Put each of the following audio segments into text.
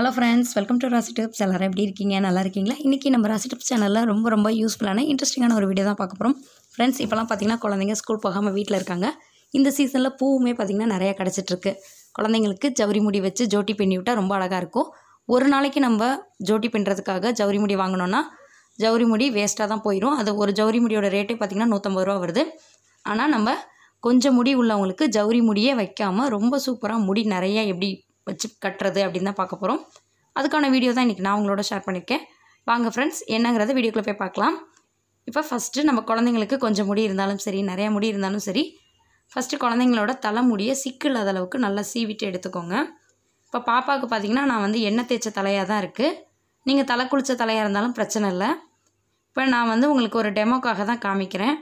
hello friends welcome to Raasi tips எல்லோரும் எப்படி இருக்கீங்க நல்லா இருக்கீங்களா இன்றைக்கி நம்ம ராசி டிப்ஸ் சேனலில் ரொம்ப ரொம்ப யூஸ்ஃபுல்லான இன்ட்ரெஸ்டிங்கான ஒரு வீடியோ தான் பார்க்க போகிறோம் ஃப்ரெண்ட்ஸ் இப்போலாம் பார்த்தீங்கன்னா குழந்தைங்க ஸ்கூல் போகாமல் வீட்டில் இருக்காங்க இந்த சீசனில் பூவுமே பார்த்திங்கன்னா நிறையா கிடச்சிட்ருக்கு குழந்தைங்களுக்கு ஜவுரி முடி வச்சு ஜோட்டி பின்னி விட்டால் ரொம்ப அழகாக இருக்கும் ஒரு நாளைக்கு நம்ம ஜோட்டி பின்னுறதுக்காக ஜவுரி முடி வாங்கினோன்னா ஜவுரி முடி வேஸ்ட்டாக தான் போயிடும் அது ஒரு ஜவுரி முடியோட ரேட்டே பார்த்திங்கன்னா நூற்றம்பது ரூபா வருது ஆனால் நம்ம கொஞ்சம் முடி உள்ளவங்களுக்கு ஜவுரி முடியே வைக்காமல் ரொம்ப சூப்பராக முடி நிறையா எப்படி வச்சு கட்டுறது அப்படின்னு தான் பார்க்க போகிறோம் அதுக்கான வீடியோ தான் இன்றைக்கி நான் உங்களோட ஷேர் பண்ணியிருக்கேன் வாங்க ஃப்ரெண்ட்ஸ் என்னங்கிறத வீடியோக்குள்ளே போய் பார்க்கலாம் இப்போ ஃபஸ்ட்டு நம்ம குழந்தைங்களுக்கு கொஞ்சம் முடி இருந்தாலும் சரி நிறையா முடி இருந்தாலும் சரி ஃபஸ்ட்டு குழந்தைங்களோட தலைமுடியை சிக்கு இல்லாத அளவுக்கு நல்லா சீவிட்டு எடுத்துக்கோங்க இப்போ பாப்பாவுக்கு பார்த்தீங்கன்னா நான் வந்து எண்ணெய் தேய்ச்ச தலையாக தான் இருக்குது நீங்கள் தலை குளித்த தலையாக இருந்தாலும் பிரச்சனை இல்லை இப்போ நான் வந்து உங்களுக்கு ஒரு டெமோக்காக தான் காமிக்கிறேன்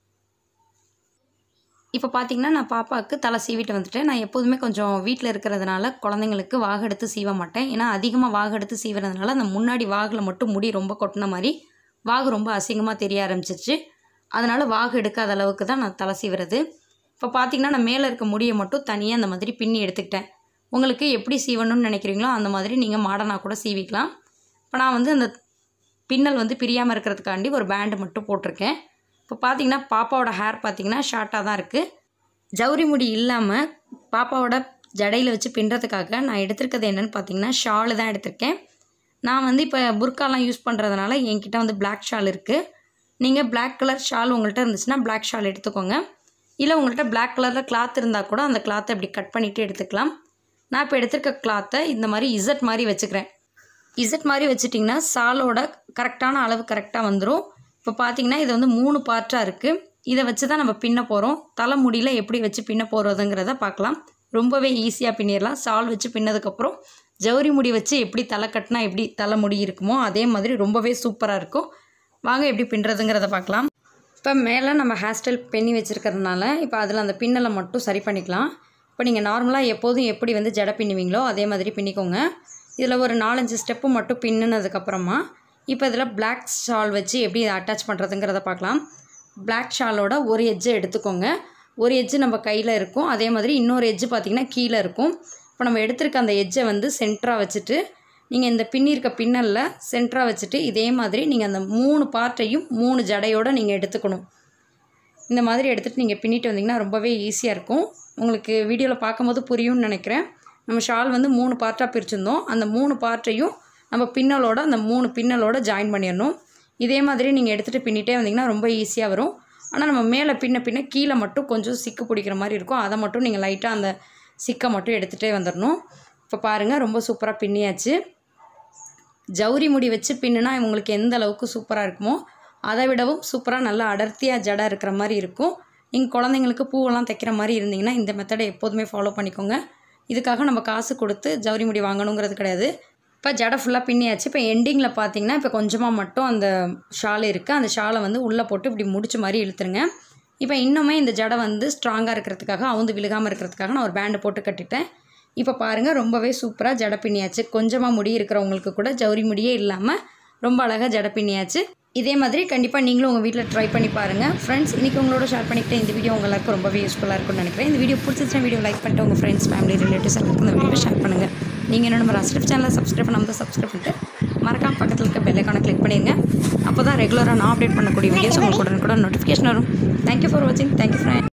இப்போ பார்த்தீங்கன்னா நான் பாப்பாவுக்கு தலை சீவிட்டு வந்துட்டேன் நான் எப்போதுமே கொஞ்சம் வீட்டில் இருக்கிறதுனால குழந்தைங்களுக்கு வாகு எடுத்து சீவ மாட்டேன் ஏன்னா அதிகமாக வாகு எடுத்து சீவுறதுனால அந்த முன்னாடி வாகில் மட்டும் முடி ரொம்ப கொட்டின மாதிரி வாகு ரொம்ப அசிங்கமாக தெரிய ஆரம்பிச்சிருச்சு அதனால் வாகு எடுக்காத அளவுக்கு தான் நான் தலை சீவுறது இப்போ பார்த்தீங்கன்னா நான் மேலே இருக்க முடியை மட்டும் தனியாக அந்த மாதிரி பின்னி எடுத்துக்கிட்டேன் உங்களுக்கு எப்படி சீவணும்னு நினைக்கிறீங்களோ அந்த மாதிரி நீங்கள் மாடனாக கூட சீவிக்கலாம் இப்போ நான் வந்து அந்த பின்னல் வந்து பிரியாமல் இருக்கிறதுக்காண்டி ஒரு பேண்டு மட்டும் போட்டிருக்கேன் இப்போ பார்த்தீங்கன்னா பாப்பாவோட ஹேர் பார்த்தீங்கன்னா ஷார்ட்டாக தான் இருக்குது ஜவுரி முடி இல்லாமல் பாப்பாவோட ஜடையில் வச்சு பின்னுறதுக்காக நான் எடுத்திருக்கிறது என்னென்னு பார்த்தீங்கன்னா ஷாலு தான் எடுத்திருக்கேன் நான் வந்து இப்போ புர்காலாம் யூஸ் பண்ணுறதுனால என்கிட்ட வந்து பிளாக் ஷால் இருக்குது நீங்கள் பிளாக் கலர் ஷால் உங்கள்கிட்ட இருந்துச்சுன்னா பிளாக் ஷால் எடுத்துக்கோங்க இல்லை உங்கள்கிட்ட பிளாக் கலரில் கிளாத் இருந்தால் கூட அந்த கிளாத்தை இப்படி கட் பண்ணிவிட்டு எடுத்துக்கலாம் நான் இப்போ எடுத்திருக்க கிளாத்தை இந்த மாதிரி இசட் மாதிரி வச்சுக்கிறேன் இசட் மாதிரி வச்சுட்டிங்கன்னா சாலோட கரெக்டான அளவு கரெக்டாக வந்துடும் இப்போ பார்த்தீங்கன்னா இது வந்து மூணு பார்ட்டாக இருக்குது இதை வச்சு தான் நம்ம பின்ன போகிறோம் தலைமுடியில் எப்படி வச்சு பின்ன போகிறதுங்கிறத பார்க்கலாம் ரொம்பவே ஈஸியாக பின்னிடலாம் சால் வச்சு பின்னதுக்கப்புறம் ஜவுரி முடி வச்சு எப்படி தலை கட்டினா எப்படி தலைமுடி இருக்குமோ அதே மாதிரி ரொம்பவே சூப்பராக இருக்கும் வாங்க எப்படி பின்னுறதுங்கிறத பார்க்கலாம் இப்போ மேலே நம்ம ஹேர் ஸ்டைல் பின்னி வச்சுருக்கிறதுனால இப்போ அதில் அந்த பின்னலை மட்டும் சரி பண்ணிக்கலாம் இப்போ நீங்கள் நார்மலாக எப்போதும் எப்படி வந்து ஜடை பின்னுவீங்களோ அதே மாதிரி பின்னிக்கோங்க இதில் ஒரு நாலஞ்சு ஸ்டெப்பு மட்டும் பின்னுனதுக்கப்புறமா இப்போ இதில் பிளாக் ஷால் வச்சு எப்படி அட்டாச் பண்ணுறதுங்கிறத பார்க்கலாம் பிளாக் ஷாலோட ஒரு எட்ஜை எடுத்துக்கோங்க ஒரு எட்ஜு நம்ம கையில் இருக்கும் அதே மாதிரி இன்னொரு எட்ஜு பார்த்திங்கன்னா கீழே இருக்கும் இப்போ நம்ம எடுத்திருக்க அந்த எட்ஜை வந்து சென்டராக வச்சுட்டு நீங்கள் இந்த பின்னிருக்க பின்னலில் சென்டராக வச்சுட்டு இதே மாதிரி நீங்கள் அந்த மூணு பார்ட்டையும் மூணு ஜடையோடு நீங்கள் எடுத்துக்கணும் இந்த மாதிரி எடுத்துகிட்டு நீங்கள் பின்னிட்டு வந்தீங்கன்னா ரொம்பவே ஈஸியாக இருக்கும் உங்களுக்கு வீடியோவில் பார்க்கும்போது புரியும்னு நினைக்கிறேன் நம்ம ஷால் வந்து மூணு பார்ட்டாக பிரிச்சிருந்தோம் அந்த மூணு பார்ட்டையும் நம்ம பின்னலோட அந்த மூணு பின்னலோட ஜாயின் பண்ணிடணும் இதே மாதிரி நீங்கள் எடுத்துகிட்டு பின்னிட்டே வந்தீங்கன்னா ரொம்ப ஈஸியாக வரும் ஆனால் நம்ம மேலே பின்ன பின்ன கீழே மட்டும் கொஞ்சம் சிக்கு பிடிக்கிற மாதிரி இருக்கும் அதை மட்டும் நீங்கள் லைட்டாக அந்த சிக்கை மட்டும் எடுத்துகிட்டே வந்துடணும் இப்போ பாருங்கள் ரொம்ப சூப்பராக பின்னியாச்சு ஜவுரி முடி வச்சு பின்னுனா உங்களுக்கு எந்த அளவுக்கு சூப்பராக இருக்குமோ அதை விடவும் சூப்பராக நல்லா அடர்த்தியாக ஜடை இருக்கிற மாதிரி இருக்கும் நீங்கள் குழந்தைங்களுக்கு பூவெல்லாம் தைக்கிற மாதிரி இருந்தீங்கன்னா இந்த மெத்தடை எப்போதுமே ஃபாலோ பண்ணிக்கோங்க இதுக்காக நம்ம காசு கொடுத்து ஜவுரி முடி வாங்கணுங்கிறது கிடையாது இப்போ ஜடை ஃபுல்லாக பின்னியாச்சு இப்போ எண்டிங்கில் பார்த்தீங்கன்னா இப்போ கொஞ்சமாக மட்டும் அந்த ஷால் இருக்குது அந்த ஷாலை வந்து உள்ளே போட்டு இப்படி முடிச்ச மாதிரி இழுத்துருங்க இப்போ இன்னுமே இந்த ஜடை வந்து ஸ்ட்ராங்காக இருக்கிறதுக்காக அவுந்து விழுகாமல் இருக்கிறதுக்காக நான் ஒரு பேண்டு போட்டு கட்டிட்டேன் இப்போ பாருங்கள் ரொம்பவே சூப்பராக ஜடை பின்னியாச்சு கொஞ்சமாக முடி இருக்கிறவங்களுக்கு கூட ஜவுரி முடியே இல்லாமல் ரொம்ப அழகாக ஜடை பின்னியாச்சு இதே மாதிரி கண்டிப்பாக நீங்களும் உங்கள் வீட்டில் ட்ரை பண்ணி பாருங்கள் ஃப்ரெண்ட்ஸ் இன்றைக்கி உங்களோட ஷேர் பண்ணிக்கிட்டு இந்த வீடியோ உங்களுக்கு ரொம்பவே யூஸ்ஃபுல்லாக இருக்கும்னு நினைக்கிறேன் இந்த வீடியோ பிடிச்சிச்சுன்னா வீடியோ லைக் பண்ணிட்டு உங்கள் ஃப்ரெண்ட்ஸ் ஃபேமிலி ரிலேட்டிவ்ஸ் எல்லாருக்கும் இந்த வீடியோ ஷேர் பண்ணுங்கள் நீங்கள் என்ன நம்ம ராஸ்டிப் சேனலை சப்ஸ்கிரைப் பண்ணாமல் சப்ஸ்கிரைப் பண்ணிட்டு மறக்காம பக்கத்தில் இருக்க பெல்லைக்கான கிளிக் பண்ணிடுங்க அப்போ தான் ரெகுலராக நான் அப்டேட் பண்ணக்கூடிய வீடியோஸ் உங்களுக்கு உடனே கூட நோட்டிஃபிகேஷன் வரும் தேங்க்யூ ஃபார் வாட்சிங் தேங்க்யூ ஃப்ரெண்ட்